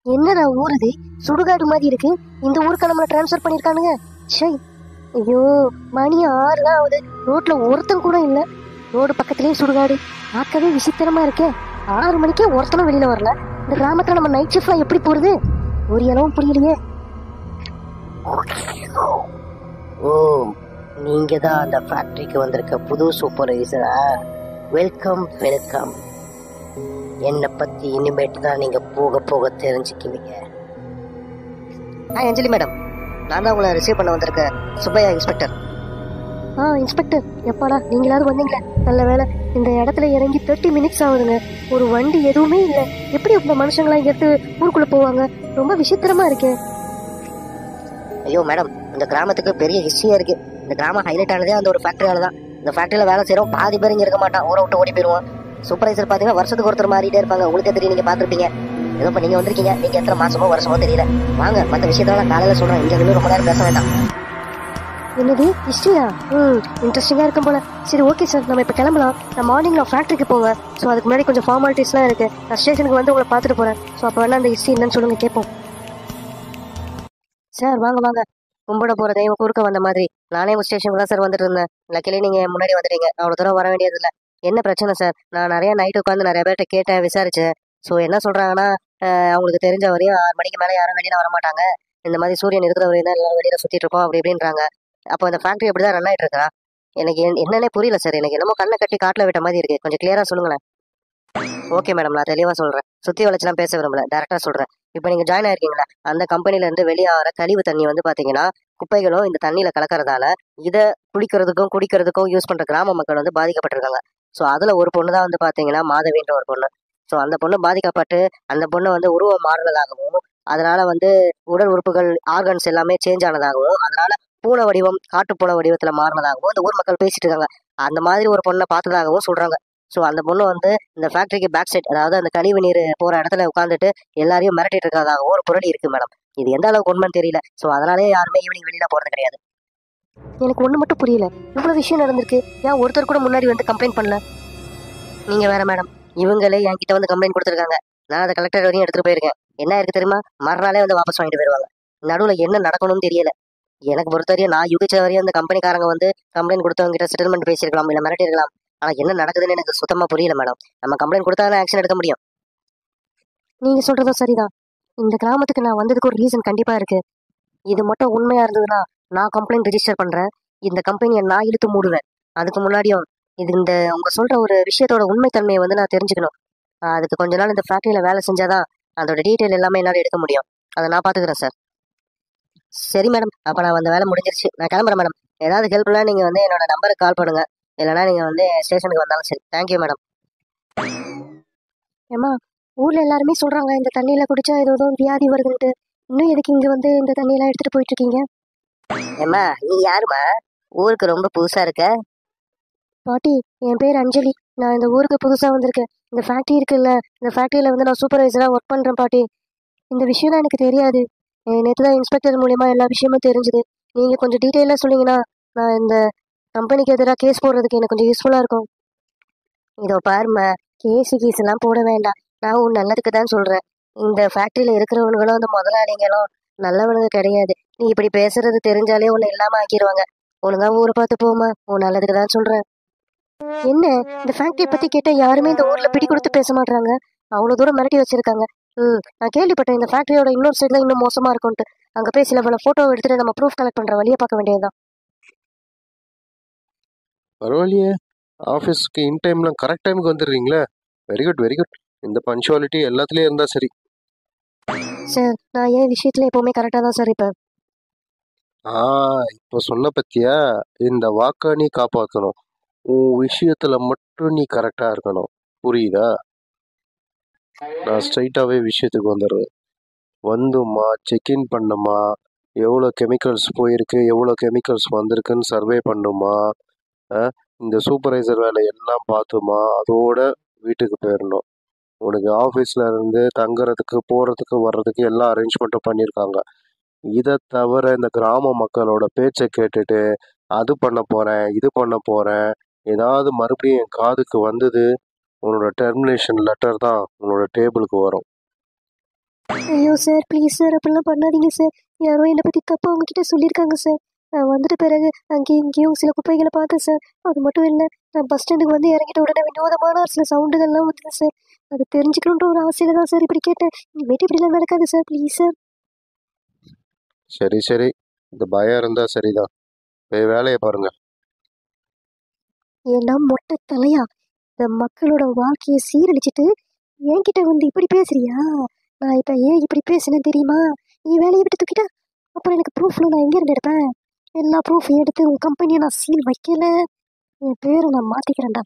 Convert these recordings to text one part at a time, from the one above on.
என்னடா ஊர் இது சுடுகாடு மாதிரி இருக்கு இந்த ஊருக்கு நம்மளை ட்ரான்ஸ்ஃபர் பண்ணிருக்கானுங்க ச்சை ஐயோ மணி ஆறு தான் ஆகுது ரோட்ல ஒருத்தன் கூட இல்ல ரோடு பக்கத்துலயே சுடுகாடு பார்க்கவே விசித்திரமா இருக்கே ஆறு மணிக்கே ஒருத்தனும் வெளியில வரல இந்த கிராமத்துல நம்ம நைட் ஷிஃப்ட்லாம் எப்படி போறது ஒரு இளவும் புரியலையே ஓ நீங்க தான் அந்த ஃபேக்டரிக்கு வந்திருக்க புது சூப்பர்வைசரா வெல்கம் வெல்கம் என்னை பத்தி இனிமேட்டு தான் நீங்க போக போக தெரிஞ்சுக்குவீங்க ஆ அஞ்சலி மேடம் நான் தான் உங்களை ரிசீவ் பண்ண வந்திருக்க சுப்பையா இன்ஸ்பெக்டர் ஆ இன்ஸ்பெக்டர் எப்பாடா நீங்களாவது வந்தீங்களே நல்ல வேலை இந்த இடத்துல இறங்கி தேர்ட்டி மினிட்ஸ் ஆகுதுங்க ஒரு வண்டி எதுவுமே இல்லை எப்படி இந்த மனுஷங்களாம் இங்க எடுத்து ஊருக்குள்ள போவாங்க ரொம்ப விசித்திரமா இருக்கே ஐயோ மேடம் இந்த கிராமத்துக்கு பெரிய ஹிஸ்டரியா இருக்கு இந்த கிராமம் ஹைலைட் ஆனதே அந்த ஒரு ஃபேக்டரியால தான் இந்த ஃபேக்டரியில வேலை செய்யறோம் பாதி பேர் இங்க இருக்க மாட்டான் ஊரை விட்டு ஓடி போயிருவான் சூப்பர்வைசர் பாத்தீங்கன்னா வருஷத்துக்கு ஒருத்தர் மாறிட்டே இருப்பாங்க உங்களுக்கு தெரியும் நீங்க பாத்துருப்பீங்க ஏதோ இப்ப நீங்க வந்திருக்கீங்க நீங்க எத்தனை மாசமோ வருஷமோ தெரியல வாங்க மத்த விஷயத்தெல்லாம் காலையில சொல்றேன் இங்க இருந்து ரொம்ப நேரம் பேச வேண்டாம் என்னது ஹிஸ்டரியா ம் இன்ட்ரெஸ்டிங்கா இருக்கும் போல சரி ஓகே சார் நம்ம இப்போ கிளம்பலாம் நான் மார்னிங் நான் ஃபேக்டரிக்கு போவேன் ஸோ அதுக்கு முன்னாடி கொஞ்சம் ஃபார்மாலிட்டிஸ்லாம் இருக்கு நான் ஸ்டேஷனுக்கு வந்து உங்களை பார்த்துட்டு போறேன் ஸோ அப்போ வேணா அந்த ஹிஸ்ட்ரி என்னன்னு சொல்லுங்க கேட்போம் சார் வாங்க வாங்க கும்பிட போற தெய்வம் குறுக்க வந்த மாதிரி நானே உங்க ஸ்டேஷனுக்கு தான் சார் வந்துட்டு இருந்தேன் லக்கிலே நீங்க முன்னாடி வந்துட்டீங்க அவ்வளோ தூரம் வர வேண்டியது இல்லை என்ன பிரச்சனை சார் நான் நிறைய நைட் உட்காந்து நிறைய பேர்கிட்ட கேட்டேன் விசாரிச்சேன் ஸோ என்ன சொல்றாங்கன்னா அஹ், அவங்களுக்கு தெரிஞ்ச வரையும் ஆறு மணிக்கு மேலே யாரும் வெளியில வர மாட்டாங்க இந்த மாதிரி சூரியன் இருக்கிற வரையும் தான் எல்லாரும் வெளியில சுத்திட்டு இருக்கோம் அப்படி இப்படின்றாங்க அப்போ இந்த ஃபேக்டரி எப்படிதான் ரன் ஆயிட்டு இருக்கா எனக்கு என்- என்னன்னே புரியல சார் எனக்கு என்னமோ கண்ணை கட்டி காட்டுல விட்ட மாதிரி இருக்கு கொஞ்சம் கிளியரா சொல்லுங்களேன் ஓகே மேடம் நான் தெளிவா சொல்றேன் சுத்தி வளைச்சுலாம் பேச விரும்பல டேரக்டா சொல்றேன் இப்போ நீங்க ஜாயின் ஆயிருக்கீங்களா அந்த கம்பெனில இருந்து வெளியே வர கழிவு தண்ணி வந்து பாத்தீங்கன்னா குப்பைகளும் இந்த தண்ணியில கலக்கறதால இதை குடிக்கிறதுக்கும் குடிக்கிறதுக்கும் யூஸ் பண்ற கிராம மக்கள் வந்து பாதிக்கப்பட்டிருக்காங்க ஸோ அதுல ஒரு பொண்ணு தான் வந்து பாத்தீங்கன்னா மாதவின்ற ஒரு பொண்ணு ஸோ அந்த பொண்ணு பாதிக்கப்பட்டு அந்த பொண்ணு வந்து உருவம் மாறினதாகவும் அதனால வந்து உடல் உறுப்புகள் ஆர்கன்ஸ் எல்லாமே சேஞ்ச் ஆனதாகவும் அதனால பூனை வடிவம் காட்டுப்பூனை வடிவத்துல மாறினதாகவும் இந்த ஊர் மக்கள் பேசிட்டு இருக்காங்க அந்த மாதிரி ஒரு பொண்ணை பார்த்ததாகவும் சொல்றாங்க ஸோ அந்த பொண்ணு வந்து இந்த ஃபேக்டரிக்கு பேக் சைட் அதாவது அந்த கழிவு நீர் போற இடத்துல உட்காந்துட்டு எல்லாரையும் மிரட்டிட்டு இருக்கிறதாகவும் ஒரு புரளி இருக்கு மேடம் இது எந்த அளவுக்கு உண்மைன்னு தெரியல ஸோ அதனாலே யாருமே ஈவினிங் வெளியில போறது கிடையாது எனக்கு ஒண்ணு மட்டும் புரியல இவ்வளவு விஷயம் நடந்திருக்கு ஏன் ஒருத்தர் கூட முன்னாடி வந்து கம்ப்ளைண்ட் பண்ணல நீங்க வேற மேடம் இவங்களே என்கிட்ட வந்து கம்ப்ளைண்ட் கொடுத்துருக்காங்க நான் அதை கலெக்டர் வரையும் எடுத்துட்டு போயிருக்கேன் என்ன இருக்கு தெரியுமா மறுநாளே வந்து வாபஸ் வாங்கிட்டு போயிருவாங்க நடுவுல என்ன நடக்கணும்னு தெரியல எனக்கு பொறுத்தவரையும் நான் யூகிச்ச வரையும் அந்த கம்பெனிக்காரங்க வந்து கம்ப்ளைண்ட் கொடுத்தவங்க கிட்ட செட்டில்மெண்ட் பேசியிருக்கலாம் இல்ல மிரட்டி இருக்கலாம் ஆனா என்ன நடக்குதுன்னு எனக்கு சுத்தமா புரியல மேடம் நம்ம கம்ப்ளைண்ட் கொடுத்தா ஆக்ஷன் எடுக்க முடியும் நீங்க சொல்றதும் சரிதான் இந்த கிராமத்துக்கு நான் வந்ததுக்கு ஒரு ரீசன் கண்டிப்பா இருக்கு இது மட்டும் உண்மையா இருந்ததுன்னா நான் கம்ப்ளைண்ட் ரெஜிஸ்டர் பண்றேன் இந்த கம்பெனியை நான் இழுத்து மூடுவேன் அதுக்கு முன்னாடியும் இது இந்த உங்க சொல்ற ஒரு விஷயத்தோட உண்மைத்தன்மையை வந்து நான் தெரிஞ்சுக்கணும் ஆஹ் அதுக்கு கொஞ்ச நாள் இந்த ஃபேக்டரியில வேலை செஞ்சாதான் அதோட டீட்டெயில் எல்லாமே என்னால எடுக்க முடியும் அதை நான் பாத்துக்கிறேன் சார் சரி மேடம் அப்ப நான் அந்த வேலை முடிஞ்சிருச்சு நான் கிளம்புறேன் மேடம் ஏதாவது ஹெல்ப்னா நீங்க வந்து என்னோட நம்பருக்கு கால் பண்ணுங்க இல்லைன்னா நீங்க வந்து ஸ்டேஷனுக்கு வந்தாலும் சரி தேங்க்யூ மேடம் ஏமா ஊர்ல எல்லாருமே சொல்றாங்க இந்த தண்ணியில குடிச்சா ஏதோ ஏதோ வியாதி வருதுன்ட்டு இன்னும் எதுக்கு இங்க வந்து இந்த தண்ணியெல்லாம் எடுத்துட்டு போயிட்டு இருக்கீங்க ஏமா நீ யாருமா ஊருக்கு ரொம்ப புதுசா இருக்க பாட்டி என் பேர் அஞ்சலி நான் இந்த ஊருக்கு புதுசா வந்திருக்கேன் இந்த ஃபேக்டரி இருக்குல்ல இந்த ஃபேக்டரியில வந்து நான் சூப்பர்வைசரா ஒர்க் பண்றேன் பாட்டி இந்த விஷயம் தான் எனக்கு தெரியாது நேற்று தான் இன்ஸ்பெக்டர் மூலியமா எல்லா விஷயமும் தெரிஞ்சுது நீங்க கொஞ்சம் டீட்டெயிலாக சொன்னீங்கன்னா நான் இந்த கம்பெனிக்கு எதிராக கேஸ் போடுறதுக்கு எனக்கு கொஞ்சம் யூஸ்ஃபுல்லா இருக்கும் இதோ பாருமா கேஸ் கீஸ் எல்லாம் போட வேண்டாம் நான் உன் நல்லதுக்கு தான் சொல்றேன் இந்த ஃபேக்டரியில இருக்கிறவனுங்களும் அந்த முதலாளிங்களும் நல்லவனுங்க கிடையாது நீ இப்படி பேசுறது தெரிஞ்சாலே உன்னை இல்லாம ஆக்கிடுவாங்க ஒழுங்கா ஊரை பார்த்து போமா உன் நல்லதுக்கு தான் சொல்றேன் என்ன இந்த ஃபேக்டரி பத்தி கேட்டா யாருமே இந்த ஊர்ல பிடி கொடுத்து பேச மாட்டாங்க அவ்வளவு தூரம் மிரட்டி வச்சிருக்காங்க ம் நான் கேள்விப்பட்டேன் இந்த ஃபேக்டரியோட இன்னொரு சைடுல இன்னும் மோசமா இருக்கும்ட்டு அங்க போய் சில பல போட்டோ எடுத்துட்டு நம்ம ப்ரூஃப் கலெக்ட் பண்ற வழியை பார்க்க வேண்டியதுதான் பரவாயில்லையே ஆஃபீஸ்க்கு இன் டைம்லாம் கரெக்ட் டைமுக்கு வந்துடுறீங்களே வெரி குட் வெரி குட் இந்த பஞ்சுவாலிட்டி எல்லாத்துலேயும் இருந்தால் சரி சார் நான் ஏன் விஷயத்துல எப்பவுமே கரெக்டா தான் சார் இருப்பேன் ஆ இப்போ சொன்ன பத்தியா இந்த வாக்கை நீ காப்பாற்றணும் உன் விஷயத்துல மட்டும் நீ கரெக்டாக இருக்கணும் புரியுதா நான் ஸ்ட்ரைட்டாகவே விஷயத்துக்கு வந்துடுறேன் வந்துமா செக்இன் பண்ணுமா எவ்வளோ கெமிக்கல்ஸ் போயிருக்கு எவ்வளோ கெமிக்கல்ஸ் வந்திருக்குன்னு சர்வே பண்ணுமா ஆ, இந்த சூப்பர்வைசர் வேலை எல்லாம் பார்த்துமா அதோட வீட்டுக்கு போயிடணும் உனக்கு ஆஃபீஸில் இருந்து தங்குறதுக்கு போகிறதுக்கு வர்றதுக்கு எல்லா அரேஞ்ச்மெண்ட்டும் பண்ணியிருக்காங்க இதை தவிர இந்த கிராம மக்களோட பேச்சை கேட்டுட்டு அது பண்ண போகிறேன் இது பண்ண போகிறேன் ஏதாவது மறுபடியும் என் காதுக்கு வந்தது உன்னோட டெர்மினேஷன் லெட்டர் தான் உன்னோட டேபிளுக்கு வரும் ஐயோ சார் ப்ளீஸ் சார் அப்படிலாம் பண்ணாதீங்க சார் யாரோ என்னை பற்றி தப்பாக உங்ககிட்ட சொல்லியிருக்காங்க சார் நான் வந்துட்ட பிறகு அங்கேயும் இங்கேயும் சில குப்பைகளை பார்த்தேன் சார் அது மட்டும் இல்லை நான் பஸ் ஸ்டாண்டுக்கு வந்து இறங்கிட்ட உடனே வினோதமான சில சவுண்டுகள்லாம் வந்தது சார் அது தெரிஞ்சுக்கணுன்ற ஒரு ஆசையில தான் சார் இப்படி கேட்டேன் இனிமேட்டு இப்படிலாம் நடக்காது சார் ப்ளீஸ் சார் சரி சரி இந்த பயம் இருந்தா சரிதான் போய் வேலையை பாருங்க ஏன்னா மொட்டை தலையா இந்த மக்களோட வாழ்க்கையை சீரழிச்சிட்டு என்கிட்ட வந்து இப்படி பேசுறியா நான் இப்போ ஏன் இப்படி பேசுனேன் தெரியுமா நீ வேலையை விட்டு தூக்கிட்டா அப்புறம் எனக்கு ப்ரூஃப்ல நான் எங்க இருந்து எடுப்பேன் எல்லா ப்ரூஃபையும் எடுத்து உன் கம்பெனியை நான் சீல் வைக்கல என் பேரை நான் மாத்திக்கிறேன்டா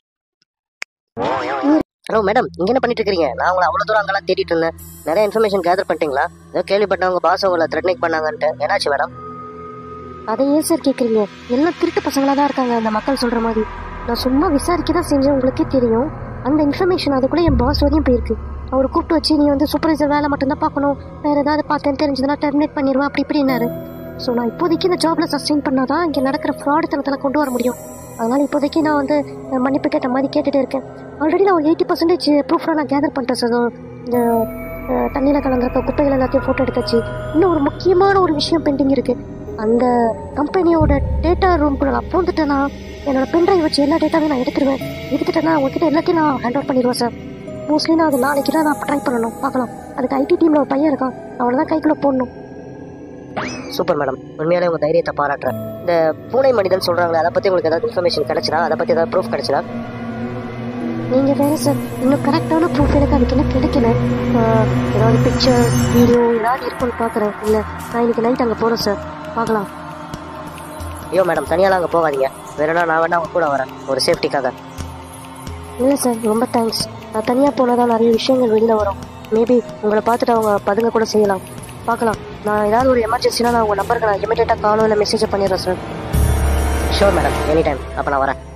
ஹலோ மேடம் இங்க என்ன பண்ணிட்டு இருக்கீங்க நான் உங்களை அவ்வளவு தூரம் அங்கெல்லாம் தேடிட்டு இருந்தேன் நிறைய இன்ஃபர்மேஷன் கேதர் பண்ணிட்டீங்களா ஏதோ கேள்விப்பட்டவங்க பாஸ் உங்களை த்ரெட்னிக் பண்ணாங்கன்ட்டு என்னாச்சு மேடம் அதை ஏன் சார் கேட்குறீங்க எல்லாம் திருட்டு பசங்களாக தான் இருக்காங்க அந்த மக்கள் சொல்கிற மாதிரி நான் சும்மா விசாரிக்க தான் செஞ்சேன் உங்களுக்கே தெரியும் அந்த இன்ஃபர்மேஷன் அதுக்குள்ளே என் பாஸ் வரையும் போயிருக்கு அவர் கூப்பிட்டு வச்சு நீ வந்து சூப்பர்வைசர் வேலை மட்டும்தான் பார்க்கணும் வேறு ஏதாவது பார்த்தேன்னு தெரிஞ்சதுன்னா டெர்மினேட் பண்ணிடுவேன் அப்படி இப்படின்னாரு ஸோ நான் இப்போதைக்கு இந்த ஜாப்ல சஸ்டெயின் பண்ணாதான் இங்கே நடக்கிற ஃப்ராடுத்தனத்தில் கொண்டு வர முடியும் அதனால் இப்போதைக்கு நான் வந்து அஹ், மன்னிப்பு கேட்ட மாதிரி கேட்டுட்டு இருக்கேன் ஆல்ரெடி நான் ஒரு எயிட்டி பர்சன்டேஜ் ப்ரூஃப்லாம் நான் கேதர் பண்ணிட்டேன் சார் இந்த அஹ், தண்ணியில் கலந்துருக்க குப்பைகள் எல்லாத்தையும் ஃபோட்டோ எடுத்தாச்சு இன்னும் ஒரு முக்கியமான ஒரு விஷயம் பெண்டிங் இருக்குது அந்த கம்பெனியோட டேட்டா ரூம்குள்ள நான் பூந்துட்டேன்னா என்னோட பென்ட்ரைவ் வச்சு எல்லா டேட்டாவையும் நான் எடுத்துருவேன் எடுத்துட்டேன்னா உங்ககிட்ட எல்லாத்தையும் நான் ஹேண்ட் அவுட் பண்ணிடுவேன் சார் மோஸ்ட்லி நான் அது நாளைக்கு தான் நான் ட்ரை பண்ணணும் பார்க்கலாம் அதுக்கு ஐடி டீமில் ஒரு பையன் இருக்கான் அவனை தான் கைக்குள்ளே போடணும் சூப்பர் மேடம் உண்மையாலே உங்க தைரியத்தை பாராட்டுறேன் இந்த பூனை மனிதன் சொல்றாங்களே அதை பத்தி உங்களுக்கு ஏதாவது இன்ஃபர்மேஷன் கிடைச்சதா அதை பத்தி ஏதாவது ப்ரூஃப் கிடைச்சதா நீங்கள் வேறு சார் இன்னும் கரெக்டான ப்ரூஃப் எனக்கு அதுக்கு என்ன கிடைக்கல ஆஹ், ஏதாவது பிக்சர் வீடியோ ஏதாவது இருக்குன்னு பார்க்குறேன் இல்லை நான் இன்னைக்கு நைட் அங்கே போகிறேன் சார் பார்க்கலாம் ஐயோ மேடம் தனியாலாம் அங்க போகாதீங்க வேணும்னா நான் வேணா உங்க கூட வரேன் ஒரு சேஃப்டிக்காக இல்லை சார் ரொம்ப தேங்க்ஸ் நான் தனியாக போனால் தான் நிறைய விஷயங்கள் வெளியில் வரும் மேபி உங்களை பார்த்துட்டு அவங்க பதுங்க கூட செய்யலாம் பார்க்கலாம் நான் ஏதாவது ஒரு எமர்ஜென்சினா நான் உங்கள் நம்பருக்கு நான் இமீடியட்டாக காலோ இல்லை மெசேஜ் பண்ணிடுறேன் sir sure madam any time அப்போ நான் வரேன்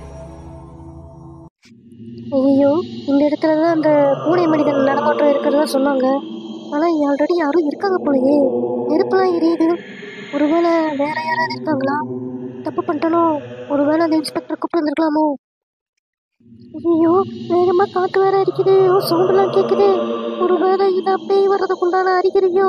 ஐயோ இந்த இடத்துல தான் அந்த பூனை மனிதன் நடமாட்டம் இருக்கிறதா சொன்னாங்க ஆனால் ஆல்ரெடி யாரும் இருக்காங்க போலயே நெருப்புலாம் எரியுது ஒருவேளை வேற யாராவது இருக்காங்களா தப்பு பண்ணிட்டனோ ஒருவேளை அந்த இன்ஸ்பெக்டர் கூப்பிட்டு வந்திருக்கலாமோ ஐயோ வேகமாக காற்று வேற அடிக்குது ஓ சவுண்டெல்லாம் கேட்குது ஒருவேளை இதை பேய் வர்றதுக்குண்டான அறிகுறியோ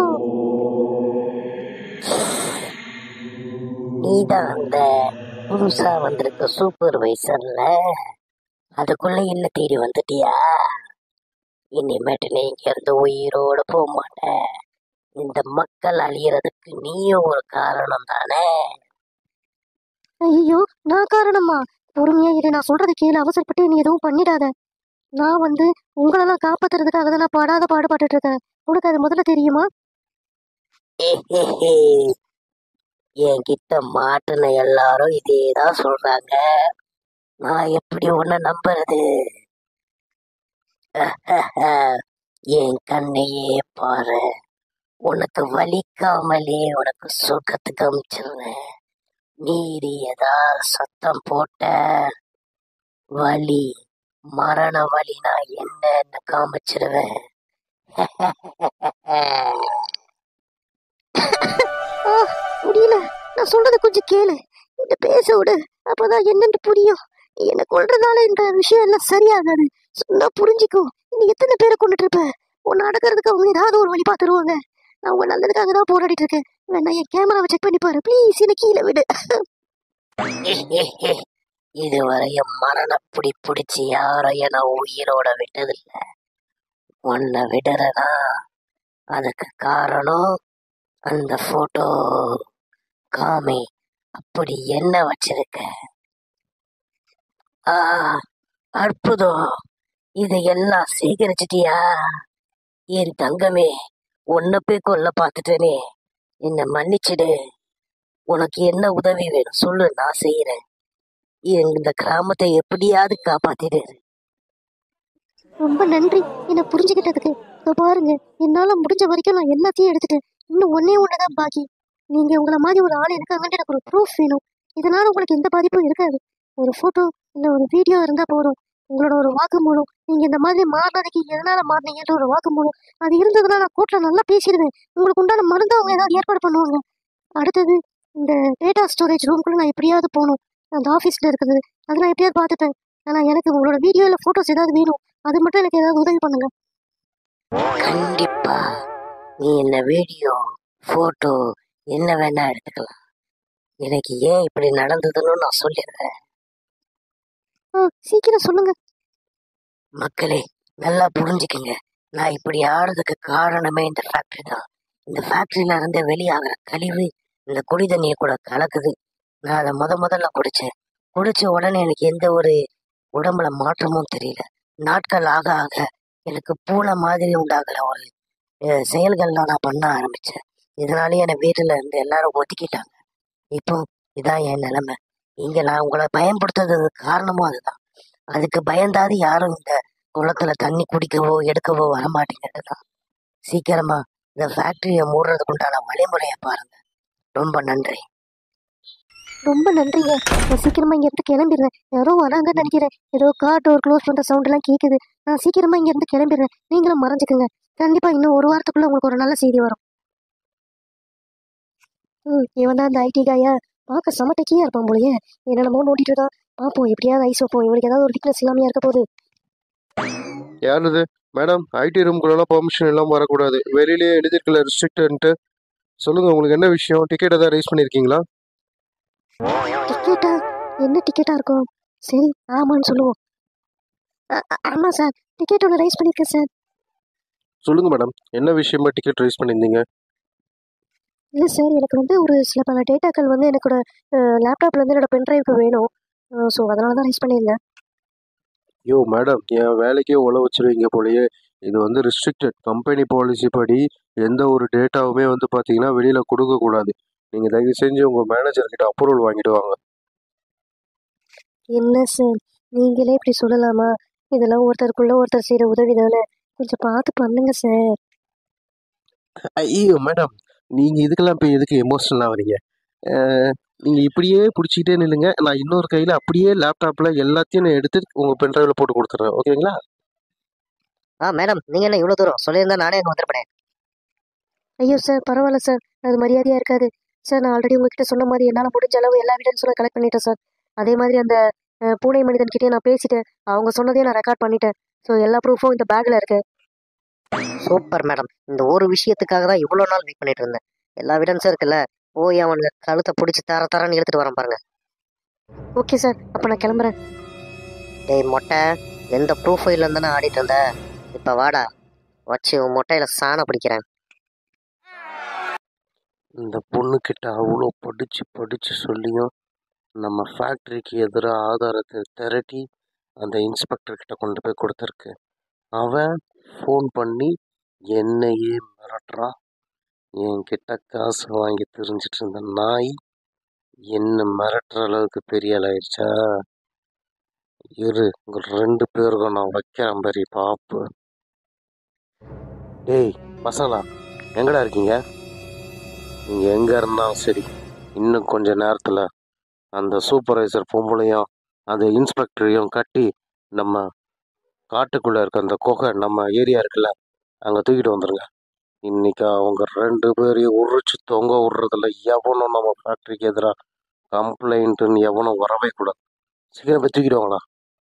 நீதான் அந்த புதுசா வந்திருக்க சூப்பர்வைசர்ல அதுக்குள்ள என்ன தேடி வந்துட்டியா இனிமேட்டு நீ இங்க இருந்து உயிரோட போக மாட்ட இந்த மக்கள் அழியறதுக்கு நீயும் ஒரு காரணம் தானே ஐயோ நான் காரணமா பொறுமையா இரு நான் சொல்றது கேளு அவசரப்பட்டு நீ எதுவும் பண்ணிடாத நான் வந்து உங்களெல்லாம் காப்பாத்துறதுக்காக தான் நான் படாத பாடுபட்டுட்டு இருக்கேன் உனக்கு அது முதல்ல தெரியுமா என்கிட்ட மாட்டுன எல்லாரும் இதேதான் சொல்றாங்க நான் எப்படி உன்னை நம்புறது என் கண்ணையே பாரு உனக்கு வலிக்காமலே உனக்கு சுகத்துக்கு அமிச்சிருவேன் நீதி ஏதாவது சத்தம் போட்ட வலி மரண வலி நான் என்னன்னு காமிச்சிருவேன் ஆ முடியல நான் சொல்றத கொஞ்சம் கேளு என்ன பேச விடு அப்பதான் என்னன்னு புரியும் நீ என்ன கொல்றதால இந்த விஷயம் எல்லாம் சரியாகாது சொன்னா புரிஞ்சுக்கோ நீ எத்தனை பேரை கொண்டுட்டு இருப்ப உன்னை அடக்கிறதுக்கு அவங்க ஏதாவது ஒரு வழி பார்த்துருவாங்க நான் உங்க நல்லதுக்காக தான் போராடிட்டு இருக்கேன் வேணா என் கேமராவை செக் பண்ணி பாரு ப்ளீஸ் என்ன கீழே விடு இதுவரையும் மரணப்புடி பிடிச்சி யாரையும் நான் உயிரோட விட்டதில்ல உன்னை விடுறனா அதுக்கு காரணம் அந்த போட்டோ காமி அப்படி என்ன வச்சிருக்க ஆ அற்புதம் இது எல்லாம் சேகரிச்சிட்டியா என் தங்கமே உன்னை போய் கொல்ல பார்த்துட்டேனே என்னை மன்னிச்சிடு உனக்கு என்ன உதவி வேணும் சொல்லு நான் செய்யறேன் இந்த கிராமத்தை எப்படியாவது காப்பாத்திடு ரொம்ப நன்றி என்னை புரிஞ்சுக்கிட்டதுக்கு இதோ பாருங்க என்னால முடிஞ்ச வரைக்கும் நான் எல்லாத்தையும் எடுத்துட்டேன் இன்னும் ஒன்னே ஒண்ணுதான் பாக்கி நீங்க உங்களை மாதிரி ஒரு ஆள் இருக்காங்கன்னு எனக்கு ஒரு ப்ரூஃப் வேணும் இதனால உங்களுக்கு எந்த பாதிப்பும் இருக்காது ஒரு போட்டோ இல்ல ஒரு வீடியோ இருந்தா போதும் உங்களோட ஒரு வாக்குமூலம் நீங்க இந்த மாதிரி மாறினதுக்கு எதனால மாறினீங்கன்ற ஒரு வாக்குமூலம் அது இருந்ததுன்னா நான் கோர்ட்ல நல்லா பேசிடுவேன் உங்களுக்கு உண்டான மருந்து அவங்க ஏதாவது ஏற்பாடு பண்ணுவாங்க அடுத்தது இந்த டேட்டா ஸ்டோரேஜ் ரூம்குள்ள நான் எப்படியாவது போகணும் அந்த ஆஃபீஸ்ல இருக்குது அதை நான் எப்படியாவது பார்த்துட்டேன் ஆனா எனக்கு உங்களோட வீடியோ இல்ல போட்டோஸ் ஏதாவது வேணும் அது மட்டும் எனக்கு ஏதாவது உதவி பண்ணுங்க கண்டிப்பா நீ என்ன வீடியோ போட்டோ என்ன வேணா எடுத்துக்கலாம் எனக்கு ஏன் இப்படி நடந்ததுன்னு நான் சொல்லிடுறேன் ஆ சீக்கிரம் சொல்லுங்க மக்களே நல்லா புரிஞ்சுக்கங்க நான் இப்படி ஆடுறதுக்கு காரணமே இந்த ஃபேக்டரி தான் இந்த ஃபேக்டரியில இருந்து வெளியாகிற கழிவு இந்த குடி தண்ணியை கூட கலக்குது நான் அதை முத முதல்ல குடிச்சேன் குடிச்ச உடனே எனக்கு எந்த ஒரு உடம்புல மாற்றமும் தெரியல நாட்கள் ஆக ஆக எனக்கு பூனை மாதிரி உண்டாகிற ஒரு அஹ், செயல்கள்லாம் நான் பண்ண ஆரம்பிச்சேன் இதனாலேயே என்னை வீட்டுல இருந்து எல்லாரும் ஒதுக்கிட்டாங்க இப்போ இதான் என் நிலைமை இங்க நான் உங்களை பயன்படுத்துறதுக்கு காரணமும் அதுதான் அதுக்கு பயந்தாது யாரும் இந்த குளத்துல தண்ணி குடிக்கவோ எடுக்கவோ வரமாட்டேங்கிறதுதான் சீக்கிரமா இந்த ஃபேக்டரியை மூடுறதுக்கு உண்டான வழிமுறையை பாருங்க ரொம்ப நன்றி ரொம்ப நன்றிங்க நான் சீக்கிரமா இங்க இருந்து கிளம்பிடுறேன் யாரோ வராங்கன்னு நினைக்கிறேன் ஏதோ கார் டோர் க்ளோஸ் பண்ற சவுண்ட் எல்லாம் கேக்குது நான் சீக்கிரமா இங்க இருந்து கிளம்பிடுறேன் நீங்களும் மறைஞ்சுக்குங்க கண்டிப்பா இன்னும் ஒரு வாரத்துக்குள்ள உங்களுக்கு ஒரு நல்ல செய்தி வரும் ம் இவன் தான் அந்த ஐடி காயா பார்க்க செம டெக்கியா இருப்பான் போலயே என்னென்னமோ நோண்டிட்டு இருக்கான் பார்ப்போம் எப்படியாவது ஐஸ் வைப்போம் இவனுக்கு ஏதாவது ஒரு வீக்னஸ் இல்லாமையா இருக்க போகுது யார் இது மேடம் ஐடி ரூம்குள்ளெல்லாம் பெர்மிஷன் இல்லாமல் வரக்கூடாது வெளியிலேயே எழுதிருக்கல ரெஸ்ட்ரிக்டன்ட்டு சொல்லுங்க உங்களுக்கு என்ன விஷயம் டிக்கெட் ஏதாவது ரைஸ் பண்ணியிருக்கீங்களா டிக்கெட்டா என்ன டிக்கெட்டா இருக்கும் சரி ஆமான்னு சொல்லுவோம் ஆ- ஆ- ஆமா சார் டிக்கெட் ஒன்று ரைஸ் பண்ணியிருக்கேன் சார் சொல்லுங்க மேடம் என்ன விஷயமா டிக்கெட் ரைஸ் பண்ணியிருந்தீங்க இல்லை சார் எனக்கு வந்து ஒரு சில பல டேட்டாக்கள் வந்து எனக்கோட லேப்டாப்ல இருந்து என்னோட பென்ட்ரைவுக்கு வேணும் ஸோ அதனால தான் ரைஸ் பண்ணியிருந்தேன் யோ மேடம் என் வேலைக்கே உழ வச்சிருவீங்க போலயே இது வந்து ரெஸ்ட்ரிக்டட் கம்பெனி பாலிசி படி எந்த ஒரு டேட்டாவுமே வந்து பார்த்தீங்கன்னா வெளியில் கொடுக்கக்கூடாது நீங்கள் தயவு செஞ்சு உங்கள் மேனேஜர் கிட்ட அப்ரூவல் வாங்கிட்டு வாங்க என்ன சார் நீங்களே இப்படி சொல்லலாமா இதெல்லாம் ஒருத்தருக்குள்ள ஒருத்தர் செய்கிற உதவி தானே கொஞ்சம் பார்த்து பண்ணுங்க சார் ஐயோ மேடம் நீங்கள் இதுக்கெல்லாம் இப்போ எதுக்கு எமோஷனலாக வரீங்க நீங்கள் இப்படியே பிடிச்சிக்கிட்டே நில்லுங்க நான் இன்னொரு கையில் அப்படியே லேப்டாப்பில் எல்லாத்தையும் நான் எடுத்து உங்கள் பென்ட்ரைவில் போட்டு கொடுத்துட்றேன் ஓகேங்களா ஆ மேடம் நீங்க என்ன இவ்வளவு தூரம் சொல்லியிருந்தா நானே அங்க வந்திருப்பேன் ஐயோ சார் பரவாயில்ல சார் அது மரியாதையாக இருக்காது சார் நான் ஆல்ரெடி உங்ககிட்ட சொன்ன மாதிரி என்னால் முடிஞ்ச அளவு எல்லா எவிடன்ஸும் கலெக்ட் பண்ணிட்டேன் சார் அதே மாதிரி அந்த அஹ், பூனை மனிதன்கிட்டயும் நான் பேசிட்டேன் அவங்க சொன்னதையும் நான் ரெக்கார்ட் பண்ணிட்டேன் ஸோ எல்லா ப்ரூஃபும் இந்த பேக்கில் இருக்கு சூப்பர் மேடம் இந்த ஒரு விஷயத்துக்காக தான் இவ்வளவு நாள் வெயிட் பண்ணிட்டு இருந்தேன் எல்லா விடன்ஸும் இருக்குல்ல போய் அவனுக்கு கழுத்தை பிடிச்சி தர தரன்னு இழுத்துட்டு வரேன் பாருங்க ஓகே சார் அப்போ நான் கிளம்புறேன் டேய் மொட்டை எந்த ப்ரூஃப் இல்லைன்னு தானே ஆடிட்டு இருந்த இப்ப வாடா வச்சு உன் மொட்டையில சாணம் பிடிக்கிறேன் இந்த பொண்ணுக்கிட்ட அவ்வளோ படித்து படித்து சொல்லியும் நம்ம ஃபேக்ட்ரிக்கு எதிராக ஆதாரத்தை திரட்டி அந்த இன்ஸ்பெக்டர் கிட்ட கொண்டு போய் கொடுத்துருக்கு அவன் ஃபோன் பண்ணி என்னையே மிரட்டுறான் என்கிட்ட காசு வாங்கி தெரிஞ்சிட்டு இருந்த நாய் என்ன மிரட்டுற அளவுக்கு பெரிய ஆள் ஆயிடுச்சா இரு உங்க ரெண்டு பேருக்கும் நான் வைக்கிறேன் பெரிய பாப்பு டேய் பசங்களா எங்கடா இருக்கீங்க நீங்க எங்க இருந்தாலும் சரி இன்னும் கொஞ்ச நேரத்துல அந்த சூப்பர்வைசர் பொம்பளையும் அந்த இன்ஸ்பெக்டரையும் கட்டி நம்ம காட்டுக்குள்ள இருக்க அந்த குகை நம்ம ஏரியா இருக்குல்ல அங்க தூக்கிட்டு வந்துருங்க இன்னைக்கு அவங்க ரெண்டு பேரையும் உரிச்சு தொங்க விடுறதுல எவனும் நம்ம ஃபேக்டரிக்கு எதிராக கம்ப்ளைண்ட்டுன்னு எவனும் வரவே கூடாது சீக்கிரம் போய் தூக்கிட்டு வாங்களா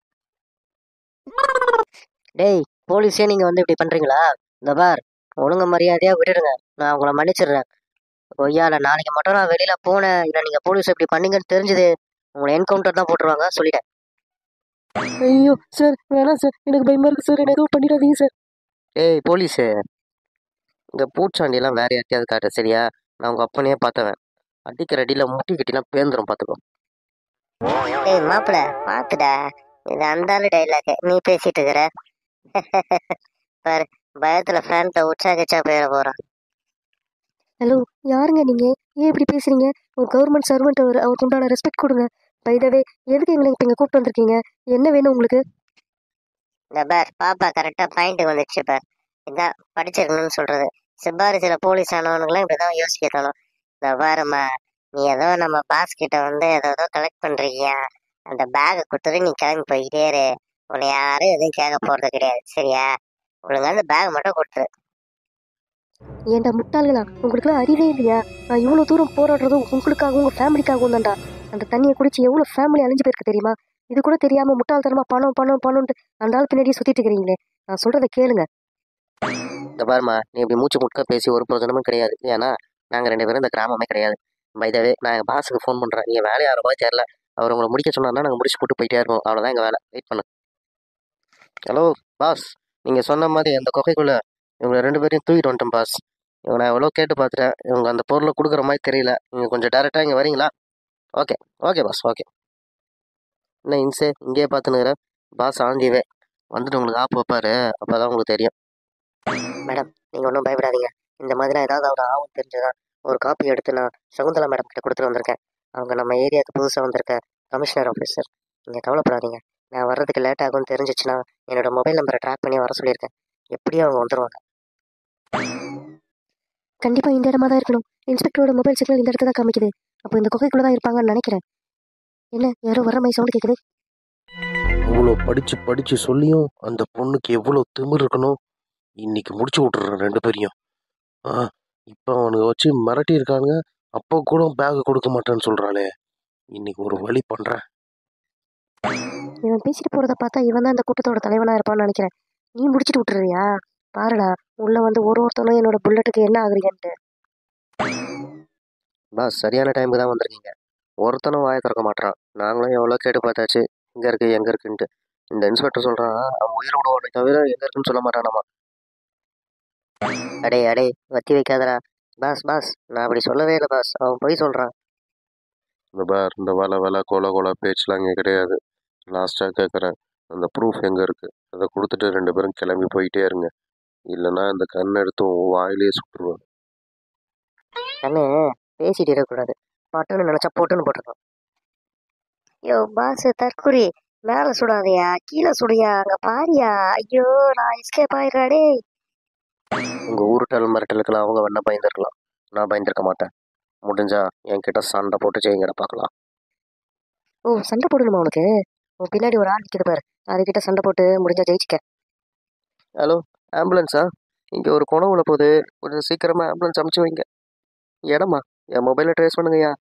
டேய் போலீஸே நீங்க வந்து இப்படி பண்றீங்களா இந்த பார் ஒழுங்கு மரியாதையா விட்டுடுங்க நான் உங்களை மன்னிச்சிடுறேன் கொய்யால நாளைக்கு மட்டும் நான் வெளியில போனேன் இல்ல நீங்க போலீஸ் இப்படி பண்ணீங்கன்னு தெரிஞ்சது உங்களை என்கவுண்டர் தான் போட்டுருவாங்க சொல்லிட்டேன் ஐயோ சார் வேணாம் சார் எனக்கு பயமா இருக்கு சார் என்ன எதுவும் பண்ணிடாதீங்க சார் ஏய் போலீஸு இந்த பூச்சாண்டியெல்லாம் வேற யார்ட்டையாவது காட்டு சரியா நான் உங்க அப்பனையே பார்த்தவன் அடிக்கிற அடியில முட்டி கட்டினா பேந்துரும் பாத்துக்கோ ஏய் மாப்பிள பாத்துடா இது அந்த ஆளு டைலாக் நீ பேசிட்டு இருக்கிற பாரு பயத்துல ஃபேன்ட்ட உற்சாகிச்சா போயிட போறான் ஹலோ யாருங்க நீங்க ஏன் இப்படி பேசுறீங்க ஒரு கவர்மெண்ட் சர்வெண்ட் அவர் அவருக்கு உண்டான ரெஸ்பெக்ட் கொடுங்க பைதவே எதுக்கு எங்களை இப்போ இங்கே கூப்பிட்டு வந்திருக்கீங்க என்ன வேணும் உங்களுக்கு இந்த பார் பாப்பா கரெக்டா பாயிண்ட் வந்துச்சு பார் இதான் படிச்சிருக்கணும்னு சொல்றது சிபாரிசுல போலீஸ் ஆனவனுக்குலாம் இப்படிதான் யோசிக்க தோணும் இந்த பாருமா நீ ஏதோ நம்ம பாஸ் கிட்ட வந்து ஏதோ ஏதோ கலெக்ட் பண்றியா அந்த பேக்கை கொடுத்துட்டு நீ கிளம்பி போய்கிட்டே இரு உன்னை யாரும் எதுவும் கேட்க போறது கிடையாது சரியா ஒழுங்கா அந்த பேக் மட்டும் கொடுத்துரு ஏன்டா முட்டாள்களா உங்களுக்குலாம் அறிவே இல்லையா நான் இவ்வளோ தூரம் போராடுறதும் உங்களுக்காகவும் உங்கள் ஃபேமிலிக்காகவும் தான்டா அந்த தண்ணியை குடிச்சு எவ்வளோ ஃபேமிலி அழிஞ்சு போயிருக்கு தெரியுமா இது கூட தெரியாம முட்டாள்தனமா பணம் பணம் பணம்ட்டு அந்த ஆள் பின்னாடியே சுத்திட்டு இருக்கிறீங்களே நான் சொல்றதை கேளுங்க இந்த பாருமா நீ இப்படி மூச்சு முட்க பேசி ஒரு பிரயோஜனமும் கிடையாது ஏன்னா நாங்கள் ரெண்டு பேரும் இந்த கிராமமே கிடையாது பைதவே நான் எங்கள் பாஸுக்கு ஃபோன் பண்ணுறேன் நீங்கள் வேலையை ஆகிற மாதிரி தெரில அவர் உங்களை முடிக்க சொன்னார்னா நாங்கள் முடிச்சு போட்டு போயிட்டே இருக்கோம் அவ்வளோதான் எங்கள் வேலை வெயிட் பண்ணு ஹலோ பாஸ் நீங்கள் சொன்ன மாதிரி அந்த குகைக்குள்ளே இவங்க ரெண்டு பேரையும் தூக்கிட்டு வந்துட்டேன் பாஸ் இவங்க நான் எவ்வளோ கேட்டு பார்த்துட்டேன் இவங்க அந்த பொருளை கொடுக்குற மாதிரி தெரியல நீங்கள் கொஞ்சம் டேரெக்டாக இங்கே வரீங்களா ஓகே ஓகே பாஸ் ஓகே என்ன இன்சே இங்கேயே பார்த்துனுக்குறேன் பாஸ் ஆந்தியவே வந்துட்டு உங்களுக்கு ஆப்பு வைப்பாரு அப்போ தான் உங்களுக்கு தெரியும் மேடம் நீங்கள் ஒன்றும் பயப்படாதீங்க இந்த மாதிரிலாம் ஏதாவது அவர் ஆகும் தெரிஞ்சதா ஒரு காப்பி எடுத்து நான் சகுந்தலா மேடம் கிட்ட கொடுத்துட்டு வந்திருக்கேன் அவங்க நம்ம ஏரியாவுக்கு புதுசாக வந்திருக்க கமிஷனர் ஆஃபீஸர் நீங்கள் கவலைப்படாதீங்க நான் வர்றதுக்கு லேட் ஆகும்னு தெரிஞ்சிச்சுன்னா என்னோட மொபைல் நம்பரை ட்ராக் பண்ணி வர சொல்லியிருக்கேன் எப்படியும் அவங்க வந்துடுவாங்க கண்டிப்பா இந்த இடமா தான் இருக்கணும் இன்ஸ்பெக்டரோட மொபைல் சிக்னல் இந்த இடத்துல தான் காமிக்குது அப்போ இந்த குகைக்குள்ள தான் இருப்பாங்கன்னு நினைக்கிறேன் என்ன யாரோ வர மாதிரி சவுண்ட் கேக்குது அவ்வளோ படிச்சு படிச்சு சொல்லியும் அந்த பொண்ணுக்கு எவ்வளோ திமிர் இருக்கணும் இன்னைக்கு முடிச்சு விட்டுறேன் ரெண்டு பேரையும் ஆ இப்போ அவனுங்க வச்சு மிரட்டி இருக்கானுங்க அப்போ கூட பேக் கொடுக்க மாட்டேன்னு சொல்றாளே இன்னைக்கு ஒரு வழி பண்றேன் இவன் பேசிட்டு போறத பார்த்தா இவன் தான் இந்த கூட்டத்தோட தலைவனா இருப்பான்னு நினைக்கிறேன் நீ முடிச்சிட்டு விட்டுறியா பாருடா உள்ள வந்து ஒரு ஒருத்தனும் என்னோட புல்லட்டுக்கு என்ன ஆகுறீங்கன்ட்டு பாஸ் சரியான டைமுக்கு தான் வந்திருக்கீங்க ஒருத்தனும் வாயை திறக்க மாட்டான் நாங்களும் எவ்வளோ கேட்டு பார்த்தாச்சு இங்கே இருக்கு எங்கே இருக்குன்ட்டு இந்த இன்ஸ்பெக்டர் சொல்கிறான் அவன் உயிர் விடுவானே தவிர எங்கே இருக்குன்னு சொல்ல மாட்டானாமா அடே அடே வத்தி வைக்காதடா பாஸ் பாஸ் நான் அப்படி சொல்லவே இல்லை பாஸ் அவன் போய் சொல்கிறான் இந்த பார் இந்த வலை வலை கொலை கொலை பேச்செலாம் இங்கே கிடையாது லாஸ்ட்டாக கேட்குறேன் அந்த ப்ரூஃப் எங்கே இருக்குது அதை கொடுத்துட்டு ரெண்டு பேரும் கிளம்பி போயிட்டே இருங்க இல்லைன்னா இந்த கண் எடுத்து உன் வாயிலேயே சுட்டுருவேன் கண்ணு பேசிட்டு இருக்கக்கூடாது பட்டுன்னு நினச்சா போட்டுன்னு போட்டுருக்கோம் யோ பாஸ் தற்குறி மேலே சுடாதயா கீழே சுடியா அங்கே பாரியா ஐயோ நான் எஸ்கேப் ஆயிடுறாடே உங்கள் ஊருட்டல் மிரட்டலுக்கெல்லாம் அவங்க வேணா பயந்துருக்கலாம் நான் பயந்துருக்க மாட்டேன் முடிஞ்சா என்கிட்ட சண்டை போட்டு செய்யுங்கட பார்க்கலாம் ஓ சண்டை போடணுமா உனக்கு உன் பின்னாடி ஒரு ஆள் நிற்கிது பாரு அதுகிட்ட சண்டை போட்டு முடிஞ்சா ஜெயிச்சுக்க ஹலோ ஆம்புலன்ஸா இங்கே ஒரு குணவுல போகுது கொஞ்சம் சீக்கிரமாக ஆம்புலன்ஸ் அமுச்சு வைங்க இடமா என் மொபைலை ட்ரேஸ் பண்ணுங்கய்யா